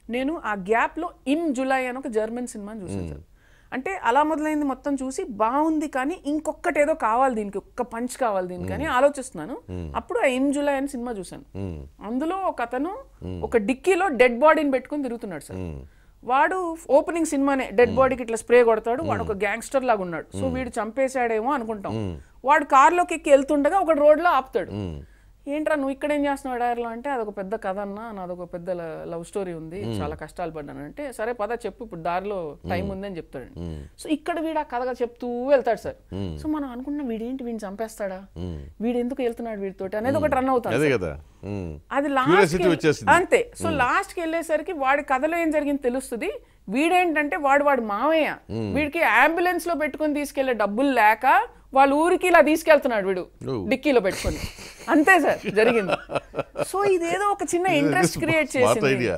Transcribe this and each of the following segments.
నేను ఆ గ్యాప్లో ఇన్ జులై అని ఒక జర్మన్ సినిమాని చూసాను సార్ అంటే అలా మొదలైంది మొత్తం చూసి బాగుంది కానీ ఇంకొకటి ఏదో కావాలి దీనికి ఒక్క పంచ్ కావాలి దీనికి అని ఆలోచిస్తున్నాను అప్పుడు ఆ ఇన్ జులై అని సినిమా చూశాను అందులో ఒక అతను ఒక డిక్కీలో డెడ్ బాడీని పెట్టుకొని తిరుగుతున్నాడు సార్ వాడు ఓపెనింగ్ సినిమానే డెడ్ బాడీకి ఇట్లా స్ప్రే కొడతాడు వాడు ఒక గ్యాంగ్స్టర్ లాగా ఉన్నాడు సో వీడు చంపేశాడేమో అనుకుంటాం వాడు కార్లోకి ఎక్కి వెళ్తుండగా ఒక రోడ్లో ఆపుతాడు ఏంట్రా నువ్వు ఇక్కడ ఏం చేస్తున్నావు డైర్లో అంటే అదొక పెద్ద కథ అన్న నాదొక పెద్ద లవ్ స్టోరీ ఉంది చాలా కష్టాలు పడ్డాను అంటే సరే పద చెప్పు ఇప్పుడు దారిలో టైం ఉంది అని చెప్తాడు సో ఇక్కడ వీడు ఆ కథగా చెప్తూ వెళ్తాడు సార్ సో మనం అనుకున్నాం వీడేంటి వీడిని చంపేస్తాడా వీడు ఎందుకు వెళ్తున్నాడు వీడితోటి అనేది ఒకటి రన్ అవుతాడు అదే కదా ఉమ్. అది Curiosity లాస్ట్ వచ్చేసింది. అంతే సో లాస్ట్ కి వెళ్ళేసరికి వాడి కథలో ఏం జరిగింది తెలుస్తుంది వీడేంటంటే వాడు వాడు మావయ్య వీడికి అంబులెన్స్ లో పెట్టుకొని తీసుకెళ్లే డబ్బులు లేక వాళ్ళ ఊరికి ఇలా తీసుకెళ్తున్నాడు వీడు Oh. డిక్కీలో పెట్టుకొని అంతే సార్ జరిగింది సో ఇదేదో ఒక చిన్న ఇంట్రెస్ట్ క్రియేట్ స్మార్ట్ చేసింది ఐడియా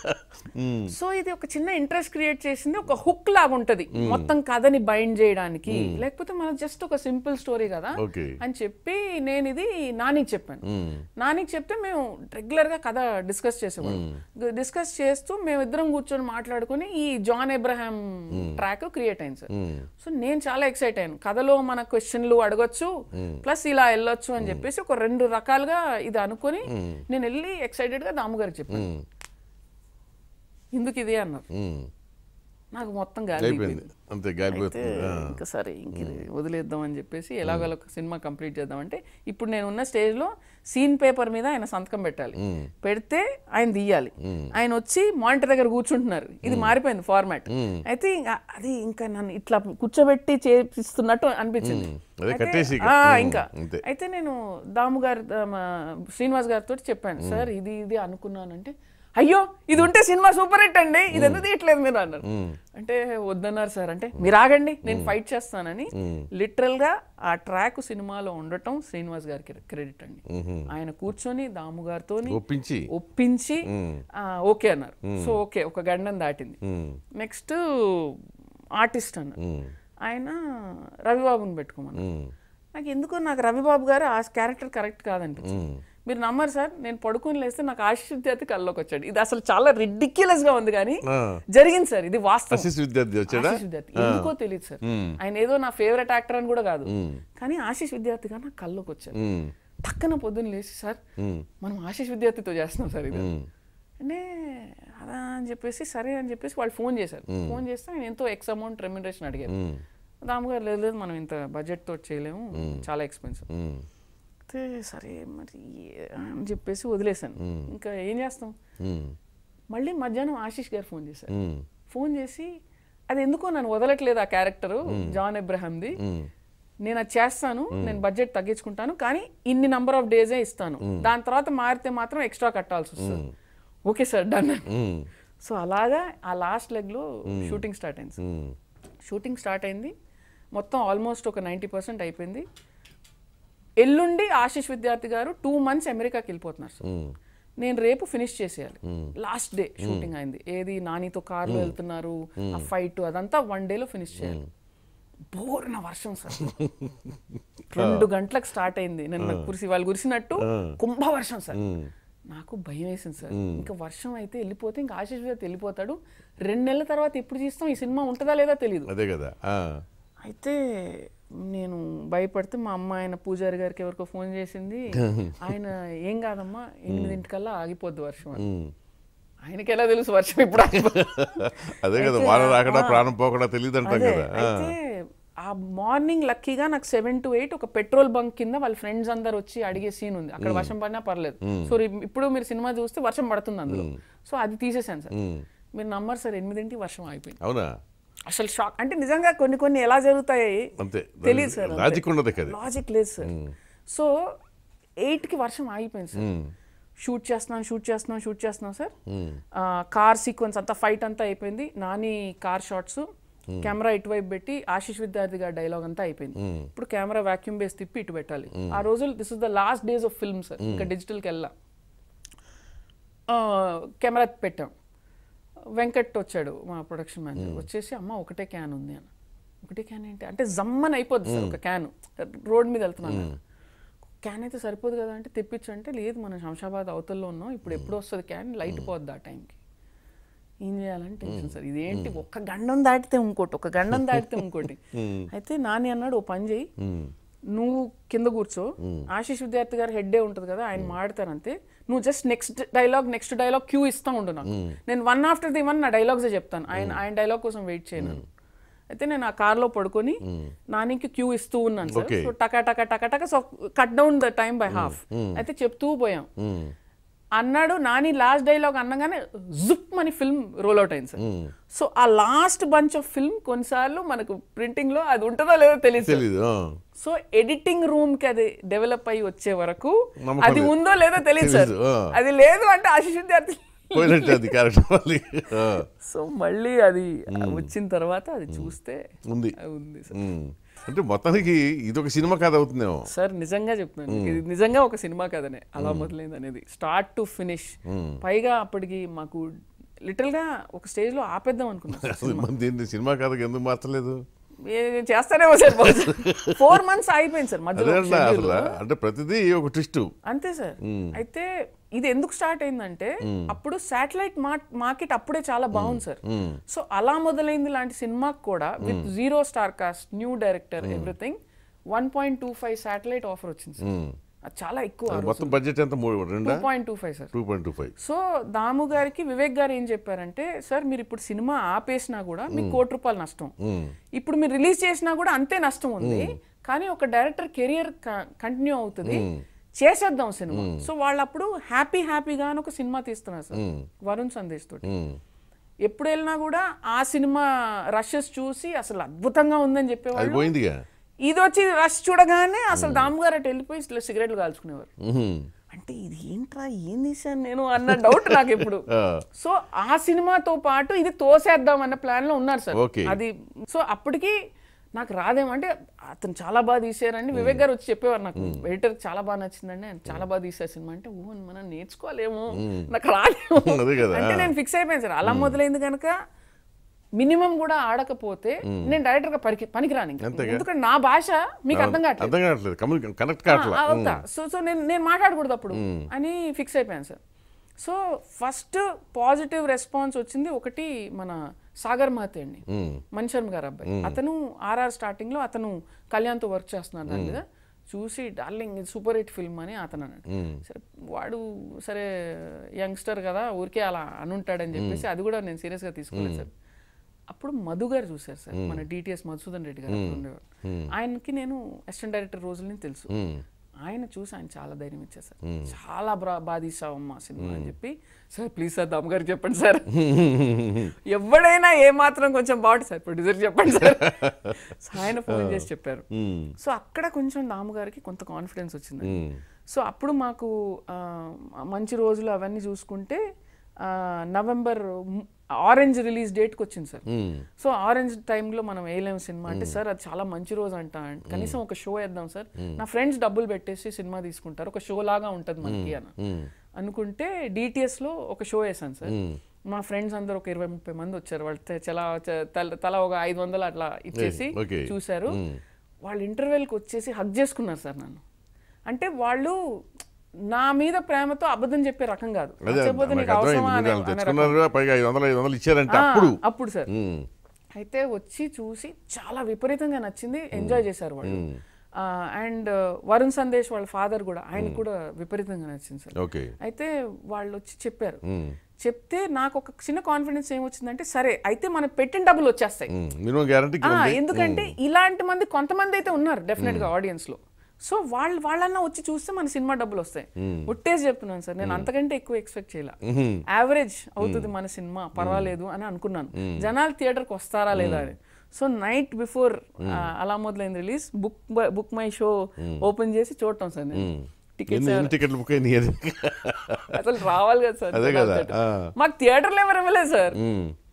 సో ఇది ఒక చిన్న ఇంట్రెస్ట్ క్రియేట్ చేసింది ఒక హుక్ లాగా ఉంటది మొత్తం కథని బైండ్ చేయడానికి లేకపోతే మన జస్ట్ ఒక సింపుల్ స్టోరీ కదా Okay. అని చెప్పి నేను ఇది నానికి చెప్పాను నానికి చెప్తే మేము రెగ్యులర్ గా కథ డిస్కస్ చేసేవాళ్ళం డిస్కస్ చేస్తూ మేమిద్దరం కూర్చొని మాట్లాడుకుని ఈ జాన్ ఎబ్రహాం ట్రాక్ క్రియేట్ అయింది సార్ సో నేను చాలా ఎక్సైట్ అయ్యాను కథలో మన క్వశ్చన్లు అడగొచ్చు ప్లస్ ఇలా వెళ్ళొచ్చు అని చెప్పేసి ఒక రెండు రకాలుగా ఇది అనుకొని నేను వెళ్ళి ఎక్సైటెడ్ గా దాము గారికి చెప్పాను ఎందుకు ఇది అన్నారు నాకు మొత్తం గాలి అయిపోయింది దిగిపోయింది. అంతే అయితే గాలిపోతుంది ఆ. ఇంకా సరే ఇంక ఇది వదిలేద్దాం అని చెప్పేసి ఎలాగోలా ఒక సినిమా కంప్లీట్ చేద్దాం అంటే ఇప్పుడు నేను ఉన్న స్టేజ్లో సీన్ పేపర్ మీద ఆయన సంతకం పెట్టాలి పెడితే ఆయన తీయాలి ఆయన వచ్చి మానిటర్ దగ్గర కూర్చుంటున్నారు ఇది మారిపోయింది ఫార్మాట్ అయితే ఇంకా అది ఇంకా నన్ను ఇట్లా కూర్చోబెట్టి చేపిస్తున్నట్టు అనిపించింది అదే అయితే, కట్టేసి ఇక. ఆ, ఉమ్, ఇంకా అంతే. అయితే నేను దాము గారి దా- మా శ్రీనివాస్ గారితో చెప్పాను సార్ ఇది ఇది అనుకున్నానంటే అయ్యో ఇది ఉంటే సినిమా సూపర్ హిట్ అండి ఇది ఎందుకు తీయట్లేదు మీరు అన్నారు అంటే వద్దన్నారు సార్ అంటే మీరు ఆగండి నేను ఫైట్ చేస్తానని లిటరల్ గా ఆ ట్రాక్ సినిమాలో ఉండటం శ్రీనివాస్ గారికి క్రెడిట్ అండి ఆయన కూర్చొని దాము గారితో ఒప్పించి ఒప్పించి ఆ, ఓకే అన్నారు సో ఓకే ఒక గండం దాటింది ఉమ్, నెక్స్ట్ ఆర్టిస్ట్ అన్నారు ఆయన రవిబాబుని పెట్టుకోమన్నారు ఉమ్, నాకు ఎందుకో నాకు రవిబాబు గారు ఆ క్యారెక్టర్ కరెక్ట్ కాదనిపించింది మీరు నమ్మరు సార్ నేను పడుకుని లేస్తే నాకు ఆశిష్ విద్యార్థి కల్లోకి వచ్చాడు ఇది అసలు చాలా రిడిక్యులస్ గా ఉంది కానీ ఆ. జరిగింది సార్ ఇది వాస్తవం ఆశీస్ విద్యార్థి వచ్చాడా ఆశీష్ విద్యార్థి ఎందుకో తెలియదు సార్ ఆయన ఏదో నా ఫేవరెట్ యాక్టర్ అని కూడా కాదు కానీ ఆశీష్ విద్యార్థి గారు నాకు కల్లోకి వచ్చారు ఉమ్, పక్కన పొద్దున్న లేచి సార్ మనం ఆశీష్ విద్యార్థితో చేస్తున్నాం సార్ ఇది అంటే అదా అని చెప్పేసి సరే అని చెప్పేసి వాళ్ళు ఫోన్ చేశారు ఫోన్ చేస్తే ఆయన ఎంతో ఎక్స్ అమౌంట్ రెమ్యునరేషన్ అడిగారు దామగారు లేదు లేదు మనం ఇంత బడ్జెట్ తోటి చేయలేము చాలా ఎక్స్పెన్సివ్ ఉమ్, అయితే సరే మరి ఏ- అని చెప్పేసి వదిలేశాను ఇంకా ఏం చేస్తాం ఉమ్, మళ్ళీ మధ్యాహ్నం ఆశీష్ గారు ఫోన్ చేశారు ఉమ్, ఫోన్ చేసి అది ఎందుకో నన్ను వదలట్లేదు ఆ క్యారెక్టర్ జాన్ ఎబ్రహాంది నేను అది చేస్తాను నేను బడ్జెట్ తగ్గించుకుంటాను కానీ ఇన్ని నంబర్ ఆఫ్ డేసే ఇస్తాను దాని తర్వాత మారితే మాత్రం ఎక్స్ట్రా కట్టాల్సి వస్తుంది okay sir done um, so అలాగా ఆ లాస్ట్ లెగ్లో షూటింగ్ స్టార్ట్ అయింది సార్ ఉమ్, షూటింగ్ స్టార్ట్ అయింది మొత్తం ఆల్మోస్ట్ ఒక నైంటీ పర్సెంట్ అయిపోయింది ఎల్లుండి ఆశిష్ విద్యార్థి గారు టూ మంత్స్ అమెరికాకి వెళ్ళిపోతున్నారు సార్ ఉమ్, నేను రేపు ఫినిష్ చేసేయాలి లాస్ట్ డే షూటింగ్ అయింది ఏది నానితో కార్లో వెళ్తున్నారు ఆ ఫైట్ అదంతా వన్ డేలో ఫినిష్ చేయాలి బోర్న వర్షం సార్ రెండు గంటలకు స్టార్ట్ అయింది నిన్న కురిసి వాళ్ళు కురిసినట్టు కుంభ వర్షం సార్ నాకు భయం వేసింది సార్ ఇంకా వర్షం అయితే వెళ్ళిపోతే ఇంకా ఆశీష్ విద్యార్థి వెళ్ళిపోతాడు రెండు నెలల తర్వాత ఎప్పుడు తీస్తాం ఈ సినిమా ఉంటుందా లేదా తెలియదు అదే కదా ఆ, అయితే నేను భయపడితే మా అమ్మ ఆయన పూజారి గారికి ఎవరికో ఫోన్ చేసింది ఆయన ఏం కాదమ్మా ఎనిమిదింటికల్లా ఆగిపోద్ది వర్షం అని ఉమ్. ఆయనకి ఎలా తెలుసు వర్షం ఇప్పుడు ఆగిపోద్ది? అదే కదా అయితే, వాన రాకడా ఆ, ప్రాణం పోకడా తెలియదు అంటాం అదే, కదా ఆ, అయితే ఆ మార్నింగ్ లక్కీగా నాకు సెవెన్ టు ఎయిట్ ఒక పెట్రోల్ బంక్ కింద వాళ్ళ ఫ్రెండ్స్ అందరు వచ్చి అడిగే సీన్ ఉంది అక్కడ వర్షం పడినా పర్లేదు సో రి- ఇప్పుడు మీరు సినిమా చూస్తే వర్షం పడుతుంది అందులో సో అది తీసేసాను సార్ ఉమ్, మీరు నమ్మరు సార్ ఎనిమిదింటికి వర్షం అయిపోయింది అవునా అసలు షాక్ అంటే నిజంగా కొన్ని కొన్ని ఎలా జరుగుతాయి అంతే తెలియదు సార్ అంతే. లాజిక్ ఉండదు కదా లాజిక్ లేదు సార్ సో ఎయిట్కి వర్షం ఆగిపోయింది సార్ షూట్ చేస్తున్నాం షూట్ చేస్తున్నాం షూట్ చేస్తున్నాం సార్ కార్ సీక్వెన్స్ అంతా ఫైట్ అంతా అయిపోయింది నాని కార్ షాట్స్ కెమెరా ఇటువైపు పెట్టి ఆశిష్ విద్యార్థి గారి డైలాగ్ అంతా అయిపోయింది ఇప్పుడు కెమెరా వాక్యూమ్ బేస్ తిప్పి ఇటు పెట్టాలి ఆ రోజులు this is the last days of film sir ఇంకా డిజిటల్కి వెళ్ళా కెమెరా పెట్టాం వెంకట్ వచ్చాడు మా ప్రొడక్షన్ మేనేజర్ వచ్చేసి అమ్మ ఒకటే క్యాన్ ఉంది అన్న ఒకటే క్యాన్ ఏంటి అంటే జమ్మని అయిపోద్ది సార్ ఒక క్యాన్ రోడ్ మీద వెళ్తున్నాను కదా. క్యాన్ అయితే సరిపోదు కదా అంటే తెప్పించు అంటే లేదు మనం శంషాబాద్ అవతల్లో ఉన్నాం ఇప్పుడు ఎప్పుడు వస్తుంది క్యాన్ లైట్ పోద్ది ఆ టైంకి ఏం చేయాలని టెన్షన్ సార్ ఇదేంటి ఒక్క గండం దాటితే ఇంకోటి ఒక గండం దాటితే ఇంకోటి అయితే నాని అన్నాడు ఓ పని చేయి ఉమ్, నువ్వు కింద కూర్చో ఆశీష్ విద్యార్థి గారు హెడ్డే ఉంటుంది కదా ఆయన మాడతారంతే నువ్వు just next dialogue next dialogue cue ఇస్తా ఉండు నాకు నేను వన్ ఆఫ్టర్ ది వన్ నా డైలాగ్సే చెప్తాను ఆయన ఆయన డైలాగ్ కోసం వెయిట్ చేయను అయితే నేను ఆ కార్లో పడుకొని నానికి క్యూ ఇస్తూ ఉన్నాను సార్ Okay. సో టకా టకా టకా టకా so cut down the time by half అయితే చెప్తూ పోయాం ఉమ్, అన్నాడు నాని లాస్ట్ డైలాగ్ అనగానే జుప్ అని ఫిల్మ్ రోల్ అవుట్ అయింది సార్ సో ఆ లాస్ట్ బంచ్ ఆఫ్ ఫిల్మ్ కొన్నిసార్లు మనకు ప్రింటింగ్ లో అది ఉంటుందో లేదో తెలియదు సార్. తెలీదు ఆ. సో ఎడిటింగ్ రూమ్ కి అది డెవలప్ అయ్యి వచ్చే వరకు నమ్మకం అది లేదు. ఉందో లేదో తెలియదు సార్ తెలీదు, ఆ. అది లేదు అంటే ఆశిష్ విద్యార్థి పోయినట్టు అది క్యారెక్టర్ మళ్ళీ ఆ, సో మళ్ళీ అది వచ్చిన తర్వాత అది చూస్తే ఉంది అది ఉంది సార్ ఉమ్. అంటే మొత్తానికి ఇది ఒక సినిమా కథ అవుతుందేమో సార్ నిజంగా చెప్తున్నాను ఇది నిజంగా ఒక సినిమా కదనే అలా మొదలైంది అనేది స్టార్ట్ టు ఫినిష్ పైగా అప్పటికి మాకు లిటిల్ గా ఒక స్టేజ్ లో ఆపేద్దాం అనుకున్నాం సార్ అసలు మన దీన్ని సినిమా కథకి ఎందుకు మార్చలేదు ఏ- చేస్తారేమో సార్ ఫోర్ మంత్స్ అయిపోయింది సార్ మధ్యలో అదే ఒక అన్నా schedule. అసలు అంటే ప్రతిదీ ఒక ట్విస్ట్ అంతే సార్ అయితే ఇది ఎందుకు స్టార్ట్ అయిందంటే అప్పుడు శాటిలైట్ మార్కెట్ అప్పుడే చాలా బాగుంది సార్ సో అలా మొదలైంది లాంటి సినిమాకి కూడా with zero star cast new director everything one point two five satellite offer వచ్చింది సార్ అది చాలా ఎక్కువ మొత్తం బడ్జెట్ ఎంత మూడు టూ రెండా point two five sir two point two five so Damu గారికి వివేక్ గారు ఏం చెప్పారంటే సార్ మీరు ఇప్పుడు సినిమా ఆపేసినా కూడా మీకు కోటి రూపాయలు నష్టం ఇప్పుడు మీరు రిలీజ్ చేసినా కూడా అంతే నష్టం ఉంది కానీ ఒక డైరెక్టర్ కెరియర్ కంటిన్యూ అవుతుంది చేసేద్దాం సినిమా సో వాళ్ళు అప్పుడు హ్యాపీ హ్యాపీగా అని ఒక సినిమా తీస్తున్నారు సార్ వరుణ్ సందేశ్ తోటి ఎప్పుడు వెళ్ళినా కూడా ఆ సినిమా రషెస్ చూసి అసలు అద్భుతంగా ఉందని అది చెప్పేవాళ్ళు పోయిందిగా ఇది వచ్చి రష్ చూడగానే అసలు దాము గారు అటు వెళ్ళిపోయి ఇట్లా సిగరెట్లు కాల్చుకునేవారు ఉహుం. అంటే ఇది ఏంట్రా ఏం తీశాను నేను అన్న డౌట్ నాకు ఇప్పుడు ఆ. సో ఆ సినిమాతో పాటు ఇది తోసేద్దాం అన్న ప్లాన్ లో ఉన్నారు సార్ Okay. అది సో అప్పటికి నాకు రాదేమంటే అతను చాలా బాగా తీసారండి వివేక్ గారు వచ్చి చెప్పేవారు నాకు ఎడిటర్ చాలా బాగా నచ్చిందండి ఆయన చాలా బాగా తీసారు సినిమా అంటే ఓ మనం నేర్చుకోలేము నాకు రాదేమో అదే కదా. అంటే నేను ఫిక్స్ అయిపోయాను సార్ అలా మొదలైంది కనుక మినిమం కూడా ఆడకపోతే నేను డైరెక్టర్ గా పనికి పనికిరాను ఇంకా. అంతేగా. ఎందుకంటే నా భాష మీకు అర్థం కావట్లేదు అర్థం కావట్లేదు కమ్యూని కనెక్ట్ కావట్లేదు ఆ, అవుతా సో సో నేను నేను మాట్లాడకూడదు అప్పుడు అని ఫిక్స్ అయిపోయాను sir so first positive response వచ్చింది ఒకటి మన సాగర్ మహతే అండి మణిశర్మ గారు అబ్బాయి అతను ఆర్ఆర్ స్టార్టింగ్ లో అతను కళ్యాణ్తో వర్క్ చేస్తున్నారు దాని మీద చూసి డార్లింగ్ ఇది సూపర్ హిట్ ఫిల్మ్ అని అతను అన్నాడు సరే వాడు సరే యంగ్స్టర్ కదా ఊరికే అలా అనుంటాడని చెప్పేసి అది కూడా నేను సీరియస్గా తీసుకోలేదు సార్ అప్పుడు మధు గారు చూశారు సార్ మన డిటిఎస్ మధుసూదన్ రెడ్డి గారు అప్పుడు ఉండేవారు ఆయనకి నేను అసిస్టెంట్ డైరెక్టర్ రోజులని తెలుసు ఆయన చూసి ఆయన చాలా ధైర్యం ఇచ్చారు సార్ చాలా బా బాగా తీసావమ్మా సినిమా అని చెప్పి సార్ ప్లీజ్ సార్ దమ్ గారికి చెప్పండి సార్ ఎవడైనా ఏ మాత్రం కొంచెం బాగుంటుంది సార్ ప్రొడ్యూసర్ చెప్పండి సార్ సో ఆయన ఫోన్ చేసి చెప్పారు సో అక్కడ కొంచెం దాము గారికి కొంత కాన్ఫిడెన్స్ వచ్చింది సో అప్పుడు మాకు ఆ, మంచి రోజులు అవన్నీ చూసుకుంటే ఆ, నవంబర్ మ్- ఆరెంజ్ రిలీజ్ డేట్కి వచ్చింది సార్ సో ఆరెంజ్ టైంలో మనం వేయలేము సినిమా అంటే సార్ అది చాలా మంచి రోజు అంట కనీసం ఒక షో వేద్దాం సార్ నా ఫ్రెండ్స్ డబ్బులు పెట్టేసి సినిమా తీసుకుంటారు ఒక షో లాగా ఉంటుంది మనకి అని అనుకుంటే DTS లో ఒక షో వేసాను సార్ మా ఫ్రెండ్స్ అందరు ఒక ఇరవై ముప్పై మంది వచ్చారు వాళ్ళు తె- చాలా చ- తల- తల ఒక ఐదు వందలు అట్లా ఇచ్చేసి Hey, okay. చూశారు వాళ్ళు ఇంటర్వెల్కి వచ్చేసి హగ్ చేసుకున్నారు సార్ నన్ను అంటే వాళ్ళు నా మీద ప్రేమతో అబద్ధం చెప్పే రకం కాదు అదే నచ్చకపోతే నాకు నీకు అర్థమైంది అవసరమా మీరు అనే- వాళ్ళు అనే రకం. తెచ్చుకున్నారు పైగా ఐదు వందలు ఐదు వందలు ఇచ్చారంటే ఆ, అప్పుడు అప్పుడు సార్ ఉమ్. అయితే వచ్చి చూసి చాలా విపరీతంగా నచ్చింది ఎంజాయ్ చేశారు వాళ్ళు అండ్ వరుణ్ సందేశ్ వాళ్ళ ఫాదర్ కూడా ఆయన కూడా విపరీతంగా నచ్చింది సార్ ఓకే అయితే వాళ్ళు వచ్చి చెప్పారు చెప్తే నాకు ఒక చిన్న కాన్ఫిడెన్స్ ఏమొచ్చిందంటే సరే అయితే మనం పెట్టిన డబ్బులు వచ్చేస్తాయి మినిమం గ్యారంటీ ఆ, ఎందుకంటే ఇలాంటి మంది కొంతమంది అయితే ఉన్నారు డెఫినెట్ గా ఆడియన్స్ లో సో వాళ్ళు వాళ్ళన్నా వచ్చి చూస్తే మన సినిమా డబ్బులు వస్తాయి ఒట్టేసి చెప్తున్నాను సార్ నేను అంతకంటే ఎక్కువ ఎక్స్పెక్ట్ చేయాల యావరేజ్ అవుతుంది మన సినిమా పర్వాలేదు అని అనుకున్నాను జనాలు థియేటర్కి వస్తారా లేదా అని సో నైట్ బిఫోర్ అలా మొదలైంది release book book my show open చేసి చూడటం సార్ నేను టికెట్స్ ఎన్ని ఎన్ని టికెట్లు బుక్ అయినాయి అది అసలు రావాలి కదా సార్ అదే కదా, జనాలతోటి. ఆ. మాకు థియేటర్లు ఎవరు ఇవ్వలేదు సార్ ఉమ్.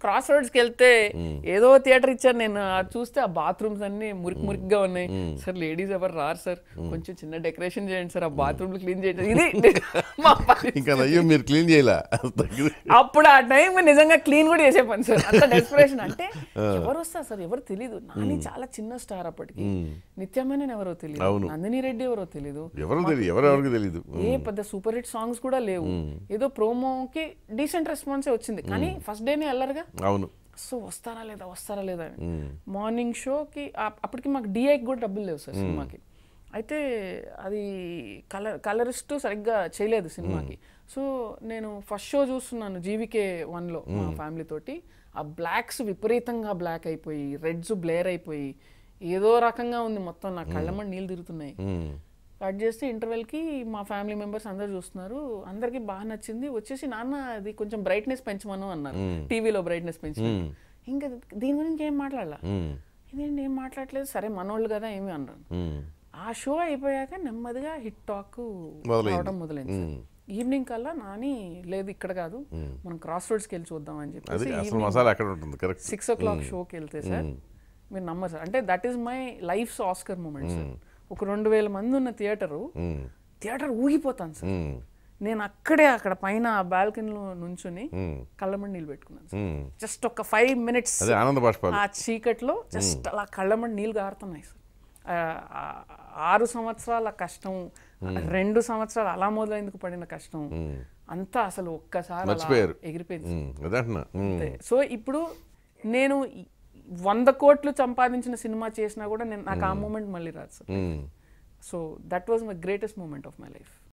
క్రాస్ రోడ్స్కి వెళ్తే ఏదో థియేటర్ ఇచ్చారు నేను అది చూస్తే ఆ బాత్రూమ్స్ అన్ని మురికి మురికిగా ఉన్నాయి సార్ లేడీస్ ఎవరు రారు సార్ కొంచెం చిన్న డెకరేషన్ చేయండి సార్ ఆ బాత్రూమ్లు క్లీన్ చేయండి ఇది మా పని. ఇంకా అయ్యో మీరు క్లీన్ చేయలే తగ్గి- అప్పుడు ఆ టైం నిజంగా క్లీన్ కూడా చేసే పని సార్ అంత డెస్పిరేషన్ అంటే ఎవరు వస్తారు సార్ ఎవరు తెలియదు నాని చాలా చిన్న స్టార్ అప్పటికి నిత్యమైన ఎవరో తెలియదు అవును. నందిని రెడ్డి ఎవరో తెలియదు ఎవరో తెలియదు ఎవరెవరికి తెలియదు ఏ పెద్ద సూపర్ హిట్ సాంగ్స్ కూడా లేవు ఏదో ప్రోమోకి డీసెంట్ రెస్పాన్సే వచ్చింది కానీ ఫస్ట్ డేనే వెళ్ళరుగా అవును సో వస్తారా లేదా వస్తారా లేదా అని మార్నింగ్ షోకి అప్పటికి మాకు డిఐకి కూడా డబ్బులు లేవు సార్ సినిమాకి అయితే అది కలర్ కలరిస్ట్ సరిగ్గా చేయలేదు సినిమాకి సో నేను ఫస్ట్ షో చూస్తున్నాను జీవికే వన్లో మా ఫ్యామిలీ తోటి ఆ బ్లాక్స్ విపరీతంగా బ్లాక్ అయిపోయి రెడ్స్ బ్లేర్ అయిపోయి ఏదో రకంగా ఉంది మొత్తం నా కళ్ళమ్మడి నీళ్ళు తిరుగుతున్నాయి ఉమ్. కట్ చేస్తే ఇంటర్వెల్కి మా ఫ్యామిలీ మెంబర్స్ అందరు చూస్తున్నారు అందరికి బాగా నచ్చింది వచ్చేసి నాన్న అది కొంచెం బ్రైట్నెస్ పెంచమను అన్నారు టీవీలో బ్రైట్నెస్ పెంచమని ఇంకా దీని గురించి ఏం మాట్లాడాల ఉమ్. ఇదేంటి ఏం మాట్లాడలేదు సరే మనోళ్ళు కదా ఏమి అన్నారు ఉమ్. ఆ షో అయిపోయాక నెమ్మదిగా హిట్ టాక్ మొదలైంది. రావడం మొదలైంది సార్. ఈవినింగ్ కల్లా నాని లేదు ఇక్కడ కాదు మనం క్రాస్ రోడ్స్కి వెళ్ళి చూద్దాం అని అది చెప్పేసి అసలు మసాలా అక్కడ ఉంటుంది కరెక్ట్ సిక్స్ ఓ క్లాక్ షోకి వెళ్తే సార్ మీరు నమ్మరు సార్ అంటే that is my life's Oscar moment sir ఒక రెండు వేల మంది ఉన్న థియేటరు థియేటర్ ఊగిపోతాను సార్ నేను అక్కడే అక్కడ పైన బాల్కనీలో నుంచుని కళ్ళమడి నీళ్ళు పెట్టుకున్నాను సార్ జస్ట్ ఒక ఫైవ్ మినిట్స్ అదే ఆనంద బాష్పాలు ఆ చీకట్లో జస్ట్ అలా కళ్ళమడి నీళ్ళు గారుతున్నాయి సార్ ఆ, ఆ, ఆరు సంవత్సరాల కష్టం రెండు సంవత్సరాలు అలా మొదలైందుకు పడిన కష్టం అంతా అసలు ఒక్కసారి అలా మర్చిపోయారు. ఎగిరిపోయింది ఉమ్. అదే అంటున్నా ఉమ్. అంతే. సో ఇప్పుడు నేను ఈ వంద కోట్లు సంపాదించిన సినిమా చేసినా కూడా నేను నాకు ఆ మూమెంట్ మళ్ళీ రాదు sir um. So that was my greatest moment of my life